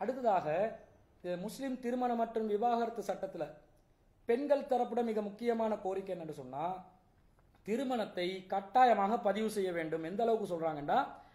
அடுத்ததாக இது முஸ்லிம் திருமண மற்றும் விவாகரத்து சட்டத்துல பெண்கள் தரப்புட மிக முக்கியமான கோரிக்கை என்னன்னு சொன்னா திருமணத்தை கட்டாயமாக பதிவு செய்ய வேண்டும் எந்த அளவுக்கு சொல்றாங்கன்னா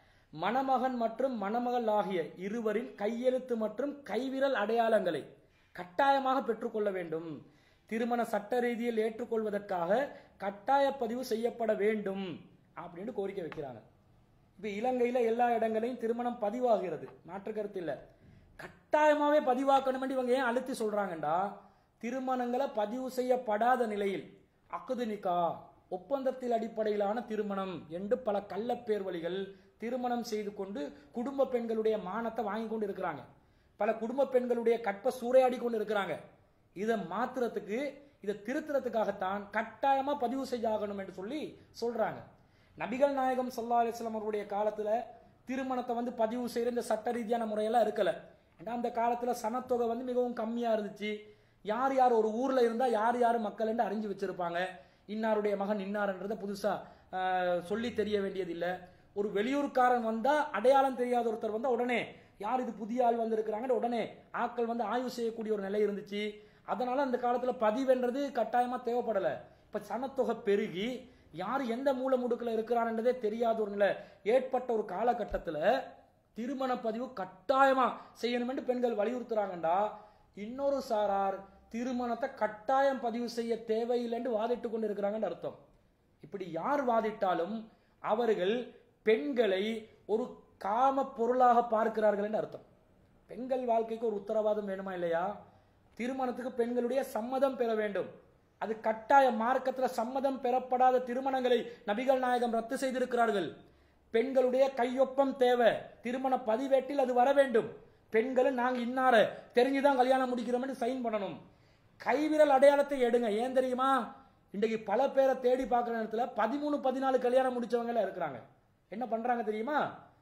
மணமகன் மற்றும் மணமகள் ஆகிய இருவரின் கையெழுத்து மற்றும் கைவிரல் அடையாளங்களை கட்டாயமாக பெற்றுக்கொள்ள வேண்டும் திருமண சட்ட ரீதியில் ஏற்றுக்கொள்வதற்காக கட்டாய பதிவு செய்யப்பட வேண்டும் அப்படின்னு கோரிக்கை வைக்கிறாங்க இப்ப இலங்கையில எல்லா இடங்களையும் திருமணம் பதிவாகிறது மாற்று கருத்து இல்ல கட்டாயமாவே பதிவாக்கணும் இவங்க ஏன் அழுத்தி சொல்றாங்கடா திருமணங்களை பதிவு செய்யப்படாத நிலையில் அக்குது நிக்கா ஒப்பந்தத்தில் அடிப்படையிலான திருமணம் என்று பல கள்ளப்பேர் வழிகள் திருமணம் செய்து கொண்டு குடும்ப பெண்களுடைய மானத்தை வாங்கி கொண்டு இருக்கிறாங்க பல குடும்ப பெண்களுடைய கற்ப சூறையாடி கொண்டு இருக்கிறாங்க இதை மாத்துறதுக்கு இதை திருத்துறதுக்காகத்தான் கட்டாயமா பதிவு செய்யாகணும் என்று சொல்லி சொல்றாங்க நபிகள் நாயகம் ஸல்லல்லாஹு அலைஹி வஸல்லம் அவருடைய காலத்துல திருமணத்தை வந்து பதிவு செய்யற இந்த சட்ட ரீதியான முறையெல்லாம் இருக்கல ஏன்னா அந்த காலத்துல சனத்தொகை வந்து மிகவும் கம்மியா இருந்துச்சு யார் யார் ஒரு ஊர்ல இருந்தா யார் யார் மக்கள் என்று அறிஞ்சு வச்சிருப்பாங்க இன்னாருடைய மகன் இன்னார்ன்றதை புதுசா ஆஹ், சொல்லி தெரிய வேண்டியதில்லை ஒரு வெளியூர்காரன் வந்தா அடையாளம் தெரியாத ஒருத்தர் வந்தா உடனே யார் இது புதிய ஆள் வந்திருக்கிறாங்கன்னு உடனே ஆட்கள் வந்து ஆய்வு செய்யக்கூடிய ஒரு நிலை இருந்துச்சு அதனால அந்த காலத்துல பதிவுன்றது கட்டாயமா தேவைப்படல இப்ப சனத்தொகை பெருகி யார் எந்த மூல முடுக்குல இருக்கிறான்றதே தெரியாத ஒரு நிலை ஏற்பட்ட ஒரு காலகட்டத்துல திருமண பதிவு கட்டாயமா செய்யணும் என்று பெண்கள் வலியுறுத்துறாங்கண்டா இன்னொரு சாரார் திருமணத்தை கட்டாயம் பதிவு செய்ய தேவையில்லைன்னு வாதிட்டு கொண்டு இருக்கிறாங்கன்னு அர்த்தம் இப்படி யார் வாதிட்டாலும் அவர்கள் பெண்களை ஒரு காம பொருளாக பார்க்கிறார்கள் என்று அர்த்தம் பெண்கள் வாழ்க்கைக்கு ஒரு உத்தரவாதம் வேணுமா இல்லையா திருமணத்துக்கு பெண்களுடைய சம்மதம் பெற வேண்டும் அது கட்டாய மார்க்கத்துல சம்மதம் பெறப்படாத திருமணங்களை நபிகள் நாயகம் ரத்து செய்திருக்கிறார்கள் பெண்களுடைய கையொப்பம் தேவை திருமண பதிவேட்டில் அது வர வேண்டும் பெண்களும் நாங்க இன்னார தெரிஞ்சுதான் கல்யாணம் முடிக்கிறோம்னு சைன் பண்ணணும் கைவிரல் அடையாளத்தை எடுங்க ஏன் தெரியுமா இன்றைக்கு பல பேரை தேடி பார்க்குற நேரத்துல பதிமூணு பதினாலு கல்யாணம் முடிச்சவங்க எல்லாம் இருக்கிறாங்க என்ன பண்றாங்க தெரியுமா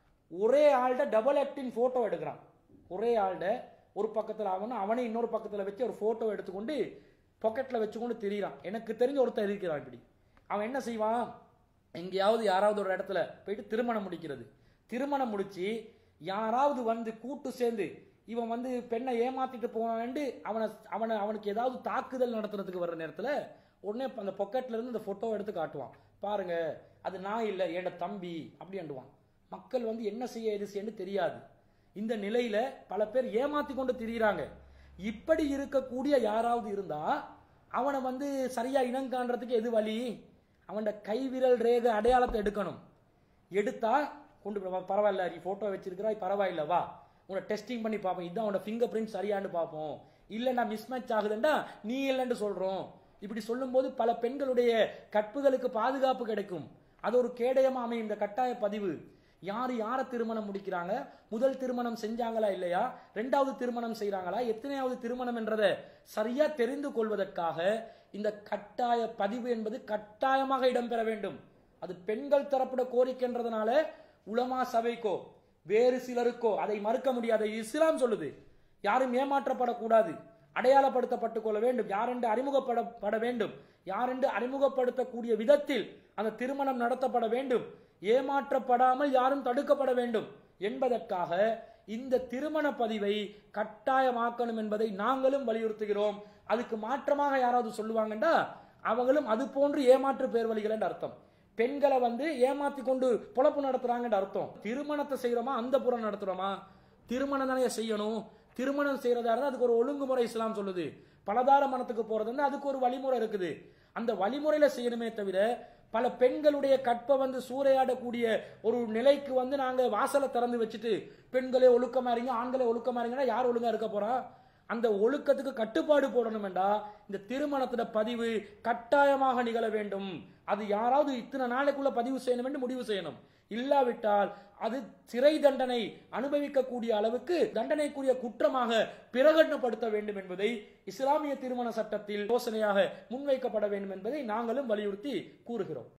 ஒரே ஆள்கிட்ட டபுள் ஆக்டிங் போட்டோ எடுக்கிறான் ஒரே ஆள்கிட்ட ஒரு பக்கத்துல அவனும் அவனை இன்னொரு பக்கத்துல வச்சு ஒரு போட்டோ எடுத்துக்கொண்டு பாக்கெட்ல வச்சுக்கொண்டு திரியிறான் எனக்கு தெரிஞ்ச ஒருத்தன் இருக்கிறான் இப்படி அவன் என்ன செய்வான் எங்கேயாவது யாராவது ஒரு இடத்துல போயிட்டு திருமணம் முடிக்கிறது திருமணம் முடிச்சு யாராவது வந்து கூட்டு சேர்ந்து இவன் வந்து பெண்ணை ஏமாத்திட்டு போனான்ட்டு அவனை அவனை அவனுக்கு ஏதாவது தாக்குதல் நடத்துறதுக்கு வர்ற நேரத்துல உடனே அந்த பொக்கெட்ல இருந்து இந்த போட்டோ எடுத்து காட்டுவான் பாருங்க அது நான் இல்லை என்னோட தம்பி அப்படி அண்டுவான் மக்கள் வந்து என்ன செய்ய எது செய்யன்னு தெரியாது இந்த நிலையில பல பேர் ஏமாத்தி கொண்டு திரியிறாங்க இப்படி இருக்கக்கூடிய யாராவது இருந்தா அவனை வந்து சரியா இனம் காண்றதுக்கு எது வழி அவனோட கைவிரல் ரேகை அடையாளத்தை எடுக்கணும் எடுத்தா கொண்டு போய் வா, பரவாயில்ல நீ போட்டோ வச்சிருக்கிறாய் பரவாயில்ல வா உன்னை டெஸ்டிங் பண்ணி பார்ப்போம் இதான் உன்னோட ஃபிங்கர் பிரிண்ட் சரியான்னு பார்ப்போம் இல்லைன்னா மிஸ்மேட்ச் ஆகுதுண்டா நீ இல்லைன்னு சொல்றோம் இப்படி சொல்லும்போது பல பெண்களுடைய கற்புகளுக்கு பாதுகாப்பு கிடைக்கும் அது ஒரு கேடயமா அமையும் இந்த கட்டாய பதிவு யார் யாரை திருமணம் முடிக்கிறாங்க முதல் திருமணம் செஞ்சாங்களா இல்லையா ரெண்டாவது திருமணம் செய்றாங்களா எத்தனையாவது திருமணம் என்றதை சரியா தெரிந்து கொள்வதற்காக இந்த கட்டாய பதிவு என்பது கட்டாயமாக இடம்பெற வேண்டும் அது பெண்கள் தரப்புட கோரிக்கைன்றதுனால உலமா சபைக்கோ வேறு சிலருக்கோ அதை மறுக்க முடியாது இஸ்லாம் சொல்லுது யாரும் ஏமாற்றப்படக்கூடாது அடையாளப்படுத்தப்பட்டுக் கொள்ள வேண்டும் யாரென்று அறிமுகப்படப்பட வேண்டும் யாரென்று அறிமுகப்படுத்தக்கூடிய விதத்தில் அந்த திருமணம் நடத்தப்பட வேண்டும் ஏமாற்றப்படாமல் யாரும் தடுக்கப்பட வேண்டும் என்பதற்காக இந்த திருமண பதிவை கட்டாயமாக்கணும் என்பதை நாங்களும் வலியுறுத்துகிறோம் அதுக்கு மாற்றமாக யாராவது சொல்லுவாங்கண்டா அவங்களும் அது போன்று ஏமாற்று பேர் வழிகள் என்று அர்த்தம் பெண்களை வந்து ஏமாத்தி கொண்டு பொழப்பு நடத்துறாங்கன்னு அர்த்தம் திருமணத்தை செய்யறோமா அந்த புறம் நடத்துறோமா திருமணம் தானே செய்யணும் திருமணம் செய்யறதா இருந்தா அதுக்கு ஒரு ஒழுங்குமுறை இஸ்லாம் சொல்லுது பலதார மனத்துக்கு போறதுன்னா அதுக்கு ஒரு வழிமுறை இருக்குது அந்த வழிமுறையில செய்யணுமே தவிர பல பெண்களுடைய கற்பை வந்து சூறையாடக்கூடிய ஒரு நிலைக்கு வந்து நாங்க வாசலை திறந்து வச்சுட்டு பெண்களே ஒழுக்கமா இருங்க ஆண்களே ஒழுக்கமா இருங்கன்னா யார் ஒழுங்கா இருக்க போறா அந்த ஒழுக்கத்துக்கு கட்டுப்பாடு போடணுமெண்டா இந்த திருமணத்துல பதிவு கட்டாயமாக நிகழ வேண்டும் அது யாராவது இத்தனை நாளைக்குள்ள பதிவு செய்யணும் என்று முடிவு செய்யணும் இல்லாவிட்டால் அது சிறை தண்டனை அனுபவிக்கக்கூடிய அளவுக்கு தண்டனைக்குரிய குற்றமாக பிரகடனப்படுத்த வேண்டும் என்பதை இஸ்லாமிய திருமண சட்டத்தில் யோசனையாக முன்வைக்கப்பட வேண்டும் என்பதை நாங்களும் வலியுறுத்தி கூறுகிறோம்